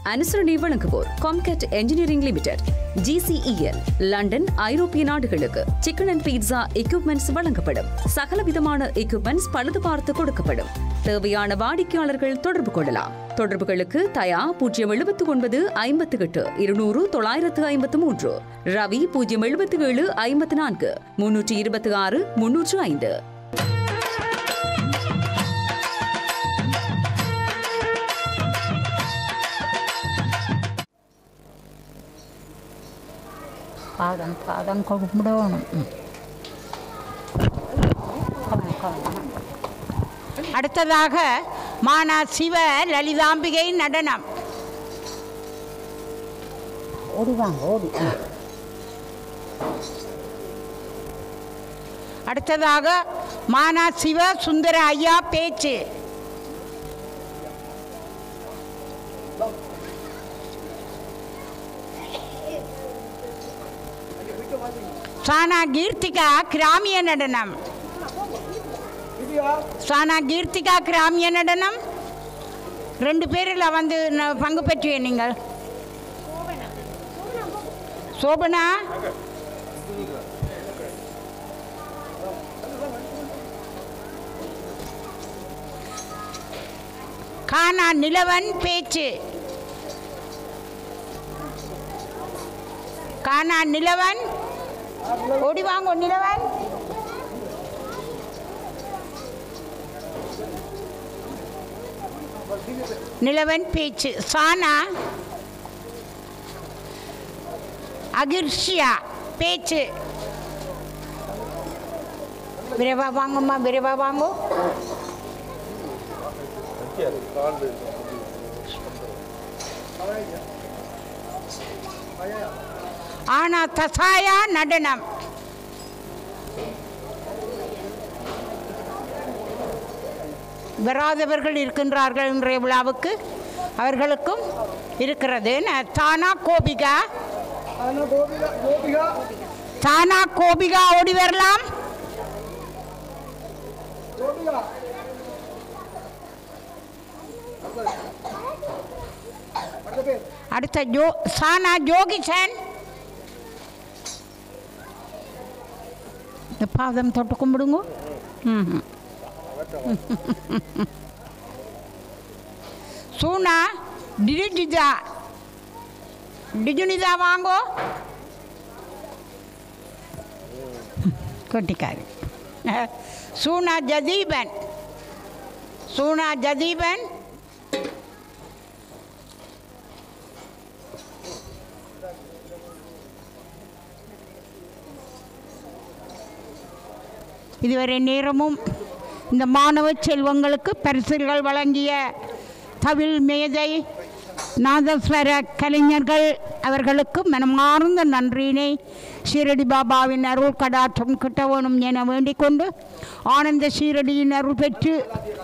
அனுசரணை வழங்குவோர் Comgate engineering limited GCEL London ஐரோப்பிய நாடுகளுக்கு சிக்கன் அண்ட் பீட்சா எக்யூப்மெண்ட்ஸ் வழங்கப்படும் சகல விதமான எக்யூப்மெண்ட்ஸ் பழுது பார்த்து கொடுக்கப்படும் தேவையான வாடிக்கையாளர்கள் தொடர்பு கொள்ளலாம் தொடர்புகளுக்கு தயா பூஜ்ஜியம் எழுபத்து ஒன்பது ஐம்பத்து எட்டு இருநூறு தொள்ளாயிரத்து ஐம்பத்து மூன்று ரவி பூஜ்ஜியம் எழுபத்து ஏழு ஐம்பத்து நான்கு முன்னூற்றி இருபத்தி ஆறு முன்னூற்று ஐந்து பாதம் பாதம் கும்பிடணும் ம். கவனம், கவனம். அடுத்ததாக மானா சிவ லலிதாம்பிகை நடனம் ஓடி வாங்க ஓடி ஆ. அடுத்ததாக மானா சிவ சுந்தர ஐயா பேச்சு சானா கீர்த்திகா கிராமிய நடனம் சானா கீர்த்திகா கிராமிய நடனம் ரெண்டு பேரில் வந்து ந- பங்கு பெற்றிய நீங்கள் சோபனா கானா நிலவன் பேச்சு கானா நிலவன் ஓடி வாங்க நிலவன் நிலவன் பேச்சு சானா அகிர்ஷியா பேச்சு விரைவா வாங்கம்மா விரைவா வாங்கோ ஆனா தசாயா நடனம் வராதவர்கள் இருக்கின்றார்கள் இன்றைய விழாவுக்கு அவர்களுக்கும் இருக்கிறது ந- தானா கோபிகா தானா கோபிகா ஓடி வரலாம் அடுத்த ஜோ சானா ஜோகிசன் இந்த பாதம் தொட்டு கும்பிடுங்க ம் சூனா டிஜிஜா டிஜுனிதா வாங்கோ கொட்டிக்காரி அஹ், சூனா ஜதீபன் சூனா ஜதீபன் இதுவரை நேரமும் இந்த மாணவ செல்வங்களுக்கு பரிசுகள் வழங்கிய தவில் மேதை நாதஸ்வர கலைஞர்கள் அவர்களுக்கு மனமார்ந்த நன்றியினை ஷீரடி பாபாவின் அருள் கடாற்றம் கிட்ட வேணும் என வேண்டிக் கொண்டு ஆனந்த ஷீரடியின் அருள் பெற்று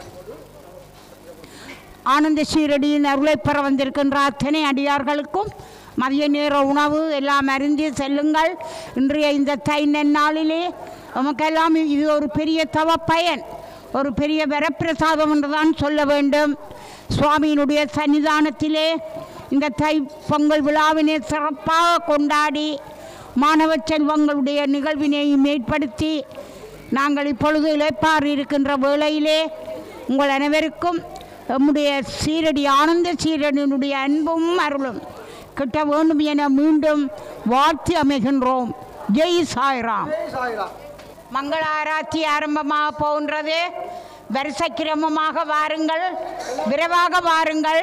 ஆனந்த ஷீரடியின் அருளை பெற வந்திருக்கின்ற அத்தனை அடியார்களுக்கும் மதிய நேர உணவு எல்லாம் அருந்தி செல்லுங்கள் இன்றைய இந்த தை நன்னாளிலே நமக்கெல்லாம் இது ஒரு பெரிய தவ பயன் ஒரு பெரிய வரப்பிரசாதம் என்று தான் சொல்ல வேண்டும் சுவாமியினுடைய சன்னிதானத்திலே இந்த தை பொங்கல் விழாவினை சிறப்பாக கொண்டாடி மாணவ செல்வங்களுடைய நிகழ்வினை மேற்படுத்தி நாங்கள் இப்பொழுது இழைப்பார் இருக்கின்ற வேளையிலே உங்கள் அனைவருக்கும் நம்முடைய சீரடி ஆனந்த சீரடியினுடைய அன்பும் அருளும் கிட்ட வேண்டும் என மீண்டும் வாழ்த்தி அமைகின்றோம் ஜெய் சாய்ராம் மங்கள ஆராய்ச்சி ஆரம்பமாக போகின்றது வரிசை கிரமமாக வாருங்கள் விரைவாக வாருங்கள்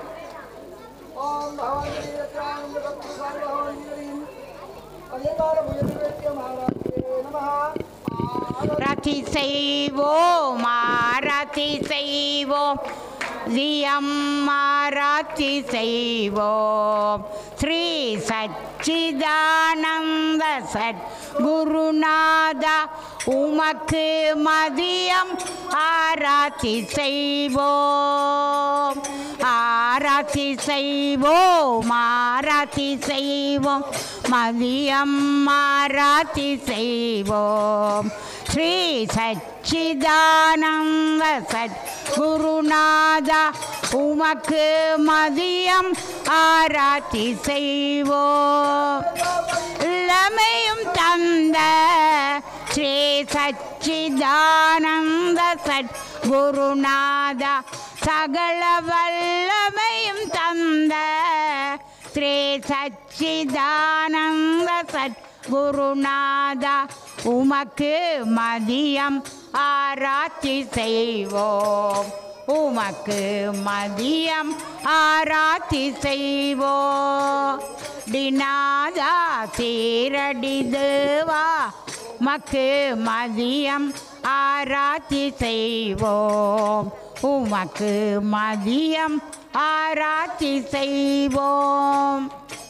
ரத்தி செய்வோம் ஆராத்தி செய்வோம் தியம்மாராத்தி செய்வோம் ஸ்ரீ சச்சிதானந்த சட் குருநாதா உமக்கு மதியம் ஆராத்தி செய்வோம் ஆராத்தி செய்வோம் ஆராத்தி செய்வோம் மதியம் ஆராத்தி செய்வோம் ஸ்ரீ சச்சிதானந்த சத் குருநாதா உமக்கு மதியம் ஆராய்ச்சி செய்வோம் இளமையும் தந்த ஸ்ரீ சச்சிதானந்த சட் குருநாதா சகல வல்லமையும் தந்த ஸ்ரீ சச்சிதானந்த சட் குருநாதா உமக்கு மதியம் ஆராய்ச்சி செய்வோம் உமக்கு மதியம் ஆராய்ச்சி செய்வோம் டினாதா சீரடி தேவா மக்கு மதியம் ஆராய்ச்சி செய்வோம் உமக்கு மதியம் ஆராய்ச்சி செய்வோம்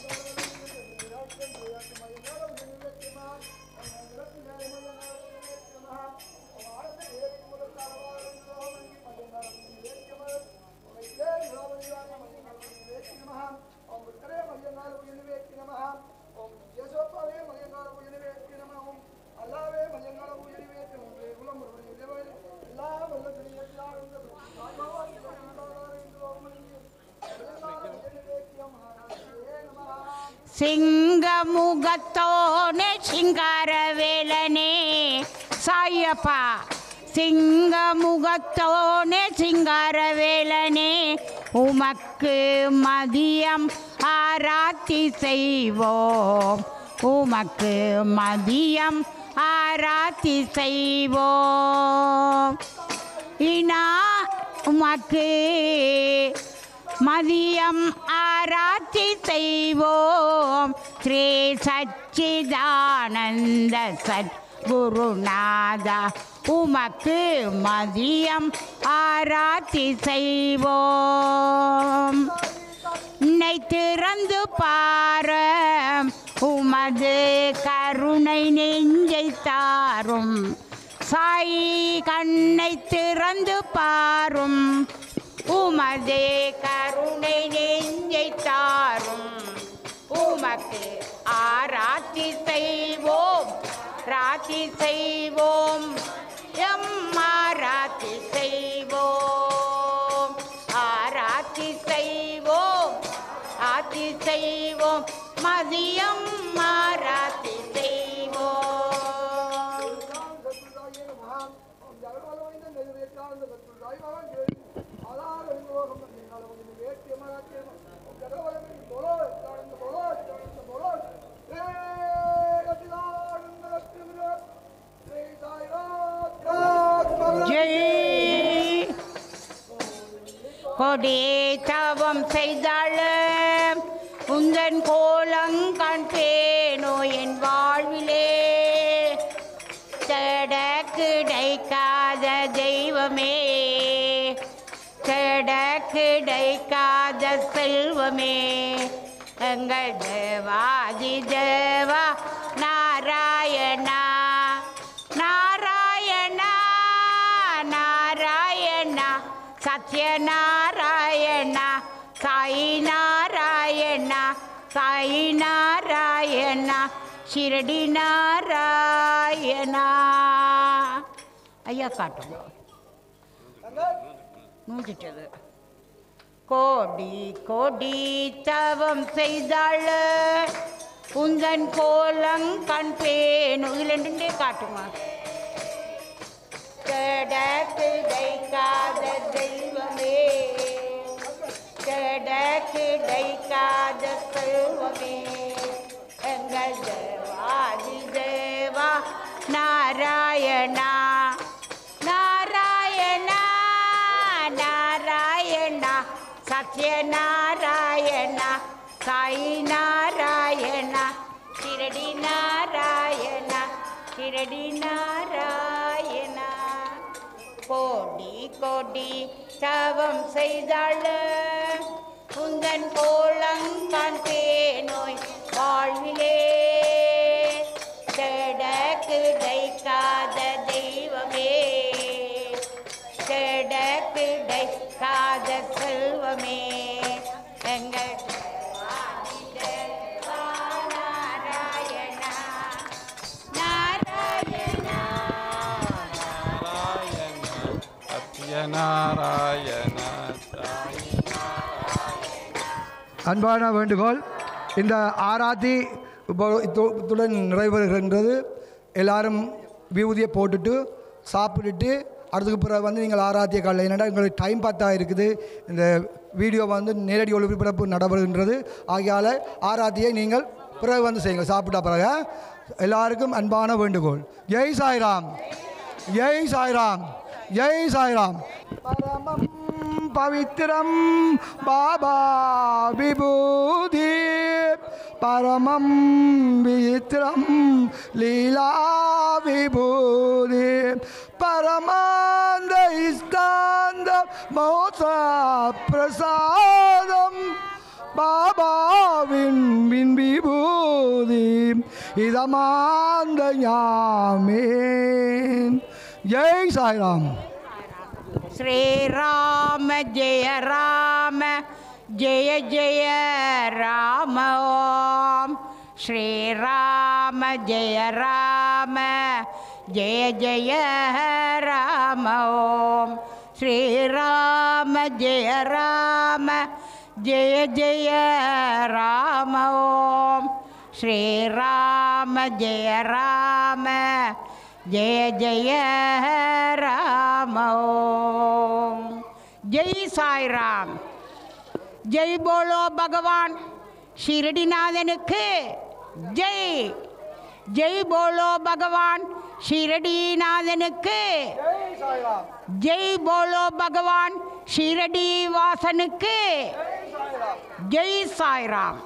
சிங்கமுகத்தோனே சிங்காரவேலனே சாயப்பா சிங்கமுகத்தோனே சிங்காரவேலனே உமக்கு மதியம் ஆராத்தி செய்வோம் உமக்கு மதியம் ஆராத்தி செய்வோம் இனா உமக்கு மதியம் ஆராய்ச்சி செய்வோம் ஸ்ரீ சச்சிதானந்த சத் குருநாதா உமக்கு மதியம் ஆராய்ச்சி செய்வோம் உன்னை திறந்து பார உமது கருணை நெஞ்சை தாரும் சாய் கண்ணை திறந்து பாரும் உமதே கருணை நெஞ்சை தாரும் உமக்கு ஆராய்ச்சி செய்வோம் ராட்சி செய்வோம் எம் ஆராய்ச்சி செய்வோம் ஆராய்ச்சி செய்வோம் ஆட்சி செய்வோம் மதியம் ஆராய்ச்சி செய்வோம் ஜெய் கொடி தவம் செய்தாள் உந்தன் கோலங்கண் பேனோ என் வாழ்விலே தேட கிடைக்காத தெய்வமே தேட கிடைக்காத செல்வமே எங்கள் தேவாதி தேவா நாராயணா நாராயணா நாராயணா சத்யநாராயணா சாய் நாராயணா சாய் நாராயணா ஷிரடி நாராயணா ஐயா காட்டுங்க நூற்றிட்டது கோடி கோடி தவம் செய்தாள் உந்தன் கோலம் கண் பேணு இதுல ரெண்டே காட்டுமா கட கிடைக்காத தெய்வமே கட கிடைக்காத செல்வமே எங்கள் தேவாதி தேவா நாராயணா நாராயணா நாராயணா சத்யநாராயணா சாய் நாராயணா ஷிரடி நாராயணா ஷிரடி நாராயணா கோடி கோடி தவம் செய்தாள் உந்தன் கோலங்கான் தேனோய் வாழ்விலே தேட கிடைக்காத தெய்வமே தேட கிடைக்காத செல்வமே எங்கள் தேவாதி தேவா நாராயணா நாராயணா நாராயண சத்யநாராயண சாயி அன்பான வேண்டுகோள் இந்த ஆராத்தி இப்போ இத்து- இத்துடன் நிறைவேறுகின்றது எல்லாரும் விபூதியை போட்டுட்டு சாப்பிட்டுட்டு அடுத்துக்கு பிறகு வந்து நீங்கள் ஆராத்திய காலையில் என்னடா எங்களுக்கு டைம் பார்த்தா இருக்குது இந்த வீடியோ வந்து நேரடி ஒளிபரப்பு நடைபெறுகின்றது ஆகையால் ஆராத்தியை நீங்கள் பிறகு வந்து செய்யுங்க சாப்பிட்ட பிறகு எல்லாருக்கும் அன்பான வேண்டுகோள் ஜெய் சாய்ராம் ஜெய் சாய்ராம் ஜெய் சாய்ராம் பரமம் பவித்ரம் பாபா விபூதி பரமம் விசித்திரம் லீலா விபூதி பரமாந்த இஸ்தாந்த மோச பிரசாதம் பாபாவின் வின் விபூதி இதமாந்த ஞாமேன் ஜெய் சாய்ராம் श्रीराम जय राम जय जय राम ओम श्रीराम जय राम जय जय राम ओम श्रीराम जय राम जय जय राम ओम श्रीराम जय राम जय जय राम ओम जय साई राम जय बोलो भगवान शिरडीनाथனுக்கு ஜெய் ஜெய் போலோ பகவான் ஷிரடிநாதனுக்கு ஜெய் போலோ பகவான் ஷிரடி வாசனுக்கு ஜெய் சாய்ராம்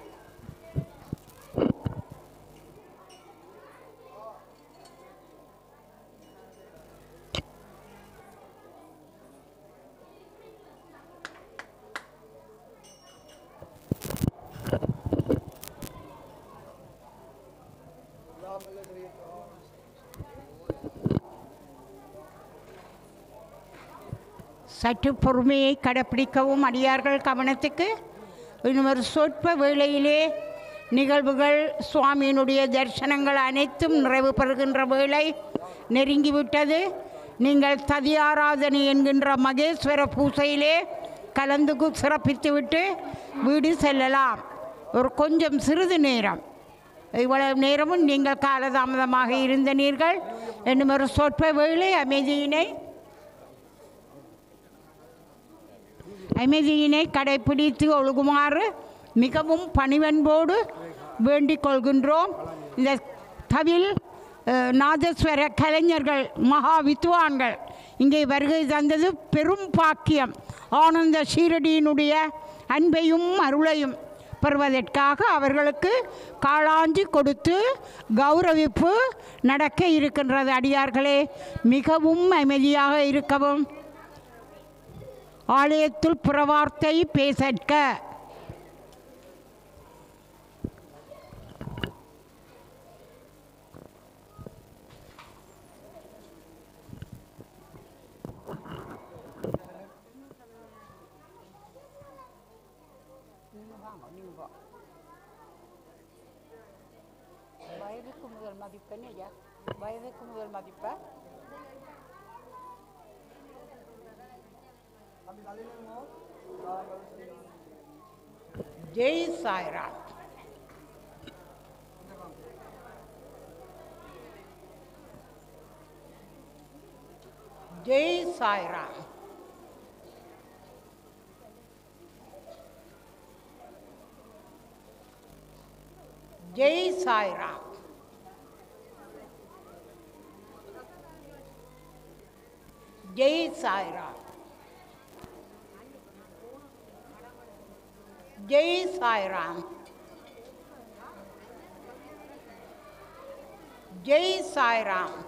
சற்று பொறுமையை கடைப்பிடிக்கவும் அடியார்கள் கவனத்துக்கு இன்னும் ஒரு சொற்ப வேளையிலே நிகழ்வுகள் சுவாமியினுடைய தரிசனங்கள் அனைத்தும் நிறைவு பெறுகின்ற வேளை நெருங்கிவிட்டது நீங்கள் ததியாராதனை என்கின்ற மகேஸ்வர பூசையிலே கலந்து கு- சிறப்பித்துவிட்டு வீடு செல்லலாம் ஒரு கொஞ்சம் சிறிது நேரம் இவ்வளவு நேரமும் நீங்கள் காலதாமதமாக இருந்தனீர்கள் என்னும் ஒரு சொற்ப வேளை அமைதியினை அமைதியினை கடைப்பிடித்து ஒழுகுமாறு மிகவும் பணிவன்போடு வேண்டிக் கொள்கின்றோம் இந்த தவில் அஹ், நாதஸ்வர கலைஞர்கள் மகா வித்வான்கள் இங்கே வருகை தந்தது பெரும் பாக்கியம் ஆனந்த ஷீரடியினுடைய அன்பையும் அருளையும் பெறுவதற்காக அவர்களுக்கு காளாஞ்சி கொடுத்து கௌரவிப்பு நடக்க இருக்கின்றது அடியார்களே மிகவும் அமைதியாக இருக்கவும் ஆலயத்தில் புறவார்த்தை பேசற்க வயதுக்கு முதல் மதிப்பெண் ஐயா வயதுக்கு முதல் மதிப்பா ஜெய் சாய்ராம் ஜெய் சாய்ராம் ஜெய் சாய்ராம் ஜெய் சாய்ராம் ஜெய் சாய்ராம் ஜெய் சாய்ராம்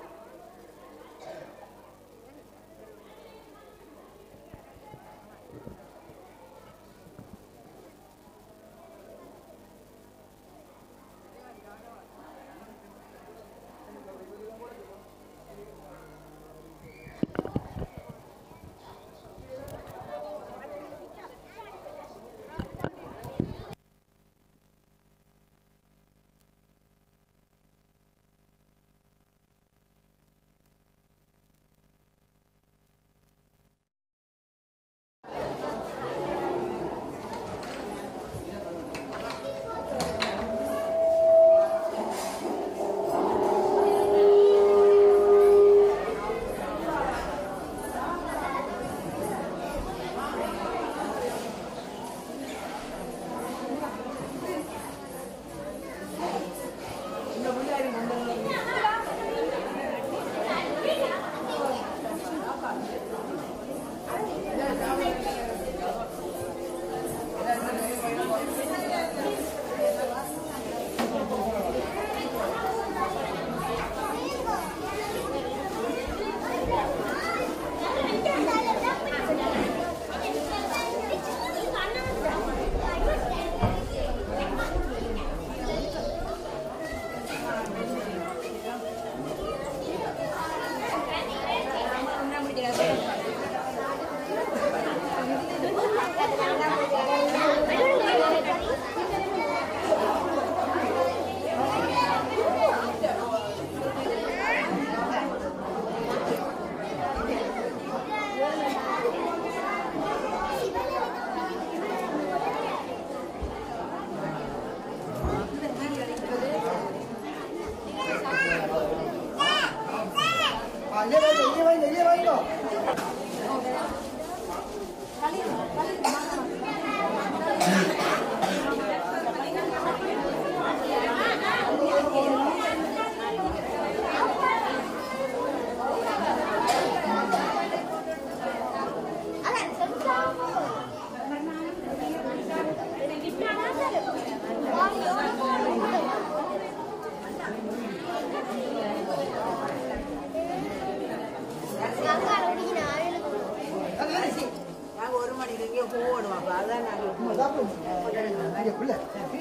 ஐயா பிள்ளை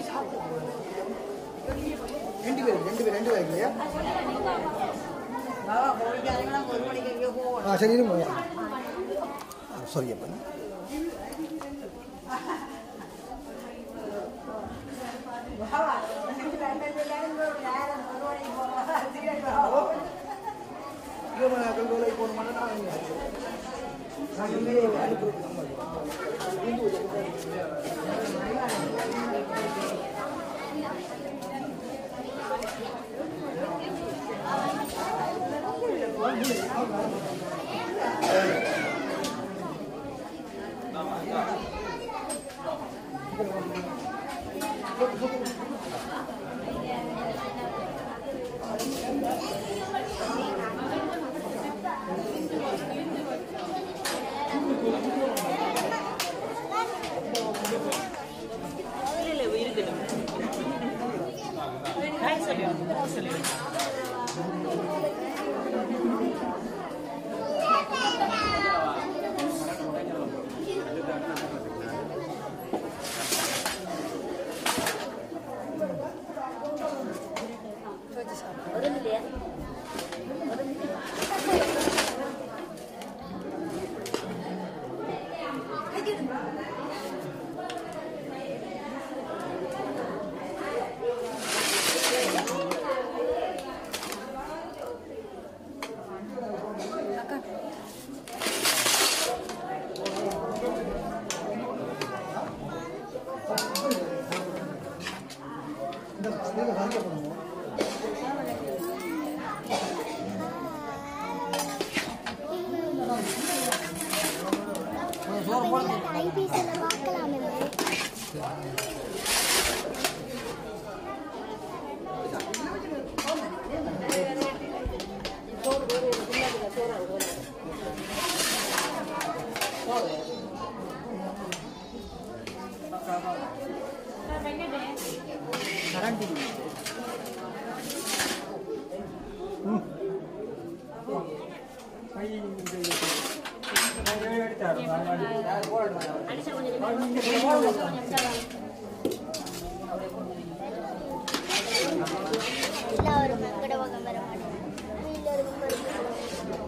ரெண்டு பேர் ரெண்டு பேர் ரெண்டு பேர் இல்லையா ஆ சரி இருங்க சாரி அப்பா ஐபிஎஸ்ல பார்க்கலாம் எல்லாரும் வெங்கட பக்கம் வர மாட்டேன் வீட்டில் இருக்கும்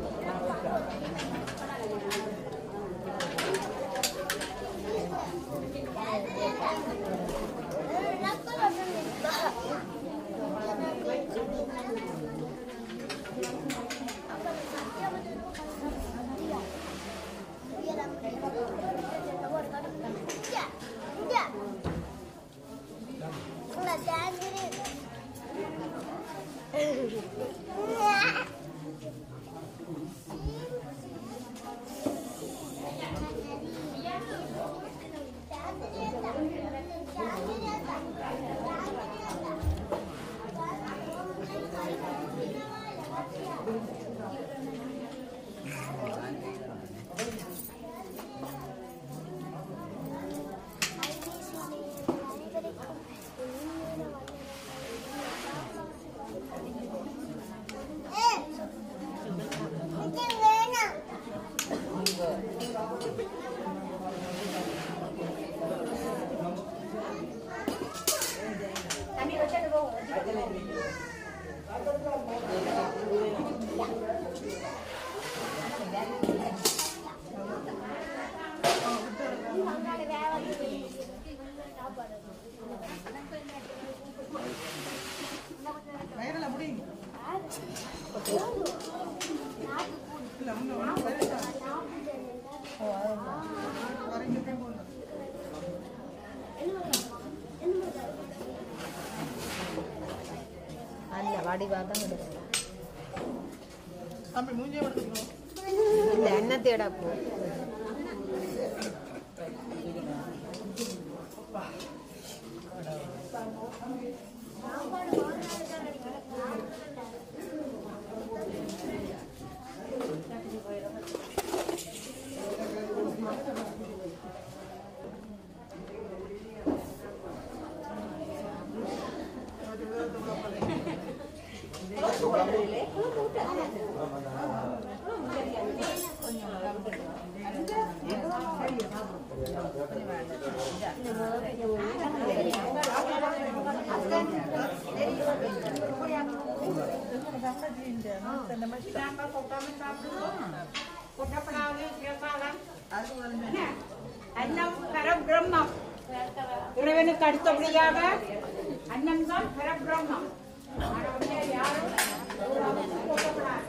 அல்ல வடிவாக தான் விடுவேன் இந்த எண்ணெய் தேடா போ கொஞ்சம் அன்னம் பரபிரம்மம் இறைவனுக்கு அடுத்தபடியாக அன்னம் தான் பரபிரம்மம் ஆனவர்களே, யாரும் கொட்டப்படாது.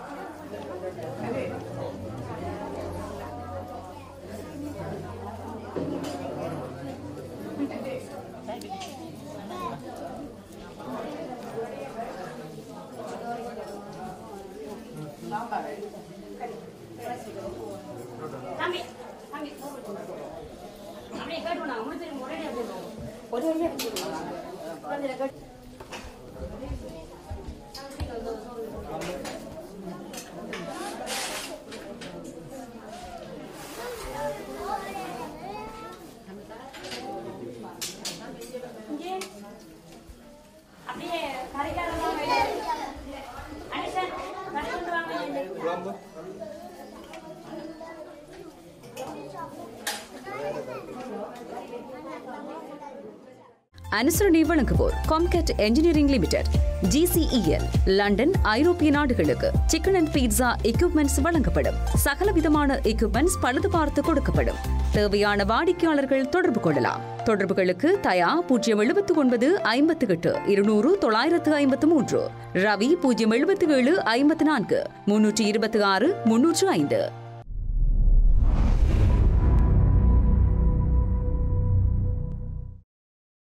அனுசரணை வழங்குவோர் Comgate engineering limited GCEL London ஐரோப்பிய நாடுகளுக்கு சிக்கன் அண்ட் பீட்சா எக்யூப்மெண்ட்ஸ் வழங்கப்படும் சகலவிதமான எக்யூப்மெண்ட்ஸ் பழுது பார்த்து கொடுக்கப்படும் தேவையான வாடிக்கையாளர்கள் தொடர்பு கொள்ளலாம் தொடர்புகளுக்கு தயா பூஜ்ஜியம் எழுபத்தி ஒன்பது ஐம்பத்தி எட்டு இருநூறு தொள்ளாயிரத்து ஐம்பத்து மூன்று ரவி பூஜ்ஜியம் எழுபத்தி ஏழு ஐம்பத்தி நான்கு முன்னூற்றி இருபத்தி ஆறு முன்னூற்று ஐந்து